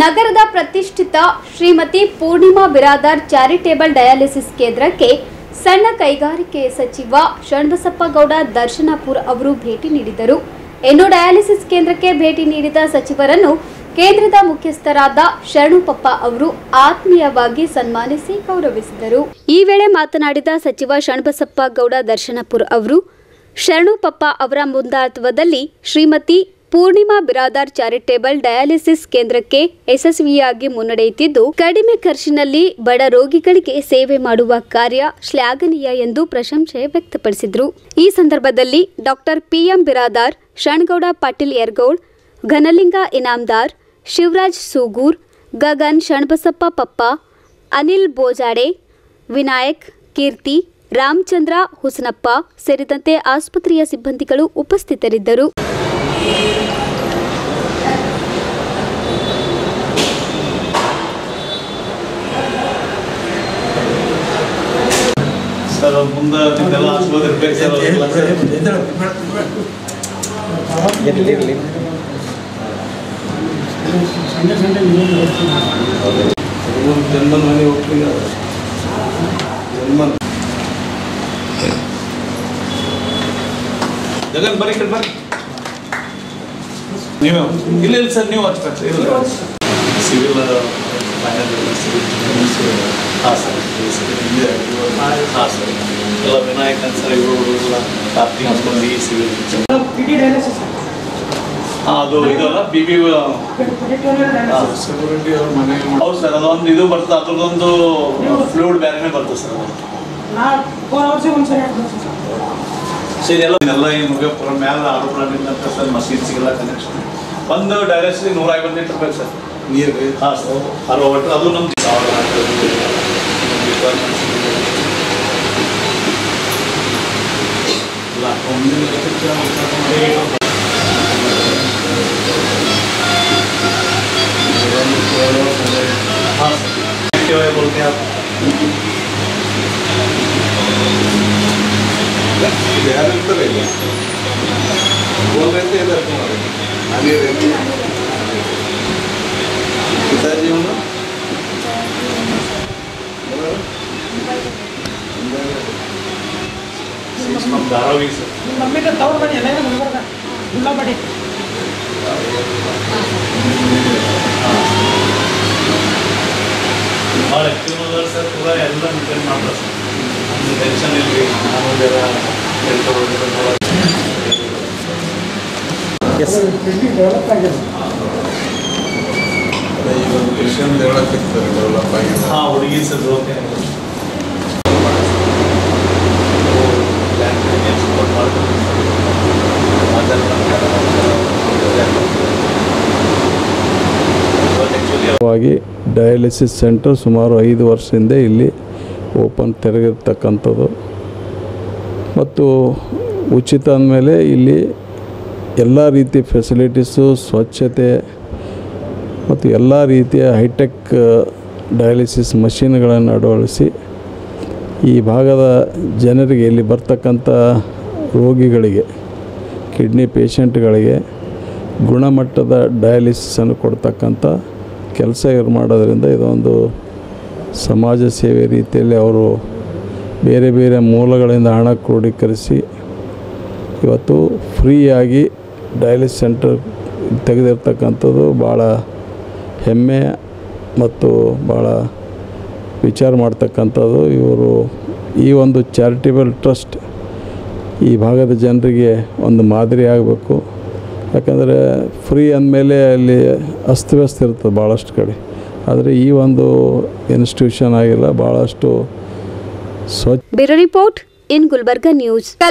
ನಗರದ ಪ್ರತಿಷ್ಠಿತ Shrimati Poornima Biradar charitable dialysis ಕೇಂದ್ರಕ್ಕೆ ಸಣ್ಣ ಕೈಗಾರಿಕೆ ಸಚಿವ ಶರಣಬಸಪ್ಪ ಗೌಡ ದರ್ಶನಾಪುರ್ ಅವರು ಭೇಟಿ ನೀಡಿದರು ಇನ್ನು ಡಯಾಲಿಸಿಸ್ ಕೇಂದ್ರಕ್ಕೆ ಭೇಟಿ ನೀಡಿದ ಸಚಿವರನ್ನು ಕೇಂದ್ರದ ಮುಖ್ಯಸ್ಥರಾದ ಶರಣುಪಪ್ಪ ಅವರು ಆತ್ಮೀಯವಾಗಿ ಸನ್ಮಾನಿಸಿ ಗೌರವಿಸಿದರು ಈ ವೇಳೆ ಮಾತನಾಡಿದ ಸಚಿವ ಶರಣಬಸಪ್ಪ ಗೌಡ ದರ್ಶನಪುರ್ ಅವರು ಶರಣುಪಪ್ಪ ಅವರ ಮುಂದಾಳತ್ವದಲ್ಲಿ ಶ್ರೀಮತಿ ಪೂರ್ಣಿಮಾ ಬಿರಾದಾರ್ ಚಾರಿಟೇಬಲ್ ಡಯಾಲಿಸಿಸ್ ಕೇಂದ್ರಕ್ಕೆ ಯಶಸ್ವಿಯಾಗಿ ಮುನ್ನಡೆಯುತ್ತಿದ್ದು ಕಡಿಮೆ ಖರ್ಚಿನಲ್ಲಿ ಬಡ ರೋಗಿಗಳಿಗೆ ಸೇವೆ ಮಾಡುವ ಕಾರ್ಯ ಶ್ಲಾಘನೀಯ ಎಂದು ಪ್ರಶಂಸೆ ವ್ಯಕ್ತಪಡಿಸಿದರು ಈ ಸಂದರ್ಭದಲ್ಲಿ ಡಾಕ್ಟರ್ ಪಿಎಂ ಬಿರಾದಾರ್ ಶಣ್ಗೌಡ ಪಾಟೀಲ್ ಯರ್ಗೌಡ್ ಘನಲಿಂಗ ಇನಾಮ್ದಾರ್ ಶಿವರಾಜ್ ಸೂಗೂರ್ ಗಗನ್ ಶಣ್ಬಸಪ್ಪ ಪಪ್ಪ ಅನಿಲ್ ಬೋಜಾಡೆ ವಿನಾಯಕ್ ಕೀರ್ತಿ ರಾಮಚಂದ್ರ ಹುಸನಪ್ಪ ಸೇರಿದಂತೆ ಆಸ್ಪತ್ರೆಯ ಸಿಬ್ಬಂದಿಗಳು ಉಪಸ್ಥಿತರಿದ್ದರು ಸರ್ ಅವ್ರ ಮುಂದೆ ನಿಮ್ದೆಲ್ಲ ಆಶೀರ್ವಾದ ಇರ್ಬೇಕು ಸರ್ ಅವ್ರಿಗೆಲ್ಲ ಸರ್. ಒಂದು ಜನ್ಮದ ಮನೆ ಹೋಗ್ತೀನಿ ಜನ್ಮ ಜಗನ್ ಬರೀ ಕಡೆ ಬರ್ರಿ ನೀವೇ ಇಲ್ಲ ಇಲ್ಲ ಸರ್ ನೀವು ಹಚ್ಬೇಕು ಇಲ್ಲ ಸಿವಿಲ್ ಹಾಂ ಸರ್ ಹಾಂ ಸರ್ ಎಲ್ಲ ವಿನಾಯಕ್ ಸರ್ ಇವರು ಎಲ್ಲ ಕಾರ್ತಿಕ್ ಹಸ್ಬಂದು ಈ ಸಿವಿಲ್ ಹಾಂ ಅದು ಇದಲ್ಲ ಬಿ ಬಿ ಸೆಕ್ಯೂರಿಟಿ ಅವ್ರ ಮನೆ ಹೌದು ಸರ್ ಅದೊಂದು ಇದು ಬರ್ತದೆ ಅದ್ರದ್ದೊಂದು ಫ್ಲೂಡ್ ಬೇರೆನೇ ಬರ್ತದೆ ಸರ್ ಅದು ಸರಿ ಎಲ್ಲ ಎಲ್ಲ ಏನು ಮುಗಿಯಪುರ ಮೇಲೆ ಆರೋಪುರ ನಿಂತ ಸರ್ ಮಸೀದ್ಸಿಗೆಲ್ಲ ಕನೆಕ್ಷನ್ ಒಂದು ಡೈರೆಕ್ಟ್ಲಿ ನೂರ ಐವತ್ತು ಲೀಟರ್ ಬೇಕು ಸರ್ ನೀರು ಹಾಂ ಸರ್ ಅರವತ್ತು ಒಟ್ಟು ಅದು ನಮ್ದು ಇಲ್ಲ ಒಂದಿನ हाँ सर क्या है बोलते हैं आप ಯಾರು ಇರ್ತಾರೆ ಇಲ್ಲ ಗೋಲ್ಗಂಟೆ ಇದ್ದಾರೆ ಸುಮಾರು ಅಲ್ಲಿ ಪಿತಾಜಿ ಅವನು ನಮ್ಮ ಧಾರಾವಾಹಿ ಸರ್ ಮಮ್ಮಿಗೆ ತವ್ರ ಮನೆ ಎಲ್ಲ ಗುಲ್ಬರ್ಗ ಗುಲ್ಲಾಬಡಿ ಭಾಳ ಆ್ಯಕ್ಟಿವ್ ಅದಾರ ಸರ್ ಪೂರ ಎಲ್ಲ ಡಿಪೆಂಡ್ ಮಾಡ್ತಾರೆ ಸರ್ ನಮ್ದು ಟೆನ್ಷನ್ ಇಲ್ರಿ ನಾನು ಜರ ಡೆವಲಪ್ ಆಗಿದೆ ಅದೇ ಈ ಒಂದು ವಿಷಯ ಡೆವಲಪ್ ಇರ್ತಾರೆ ಡೆವಲಪ್ ಆಗಿದೆ ಹಾಂ ಹುಡುಗಿ ಸರ್ ಓಕೆ ವಾಗಿ ಡಯಾಲಿಸಿಸ್ ಸೆಂಟರ್ ಸುಮಾರು ಐದು ವರ್ಷದಿಂದ ಇಲ್ಲಿ ಓಪನ್ ತೆರೆದಿರ್ತಕ್ಕಂಥದ್ದು ಮತ್ತು ಉಚಿತ ಅಂದಮೇಲೆ ಇಲ್ಲಿ ಎಲ್ಲ ರೀತಿ ಫೆಸಿಲಿಟೀಸು ಸ್ವಚ್ಛತೆ ಮತ್ತು ಎಲ್ಲ ರೀತಿಯ ಹೈಟೆಕ್ ಡಯಾಲಿಸಿಸ್ ಮಷೀನ್ಗಳನ್ನು ಅಳವಡಿಸಿ ಈ ಭಾಗದ ಜನರಿಗೆ ಇಲ್ಲಿ ಬರ್ತಕ್ಕಂಥ ರೋಗಿಗಳಿಗೆ ಕಿಡ್ನಿ ಪೇಷಂಟ್ಗಳಿಗೆ ಗುಣಮಟ್ಟದ ಡಯಾಲಿಸಿಸನ್ನು ಕೊಡ್ತಕ್ಕಂಥ ಕೆಲಸ ಇವ್ರು ಮಾಡೋದ್ರಿಂದ ಇದೊಂದು ಸಮಾಜ ಸೇವೆ ರೀತಿಯಲ್ಲಿ ಅವರು ಬೇರೆ ಬೇರೆ ಮೂಲಗಳಿಂದ ಹಣ ಕ್ರೋಢೀಕರಿಸಿ ಇವತ್ತು ಫ್ರೀಯಾಗಿ ಡಯಾಲಿಸ್ ಸೆಂಟರ್ ತೆಗೆದಿರ್ತಕ್ಕಂಥದ್ದು ಭಾಳ ಹೆಮ್ಮೆ ಮತ್ತು ಭಾಳ ವಿಚಾರ ಮಾಡ್ತಕ್ಕಂಥದ್ದು ಇವರು ಈ ಒಂದು ಚಾರಿಟೇಬಲ್ ಟ್ರಸ್ಟ್ ಈ ಭಾಗದ ಜನರಿಗೆ ಒಂದು ಮಾದರಿ ಆಗಬೇಕು ಯಾಕಂದರೆ ಫ್ರೀ ಅಂದಮೇಲೆ ಅಲ್ಲಿ ಅಸ್ತವ್ಯಸ್ತ ಇರ್ತದೆ ಭಾಳಷ್ಟು ಕಡೆ ಆದರೆ ಈ ಒಂದು ಇನ್ಸ್ಟಿಟ್ಯೂಷನ್ ಆಗಿಲ್ಲ ಭಾಳಷ್ಟು ಸ್ವಚ್ಛ bureau report in Gulbarga news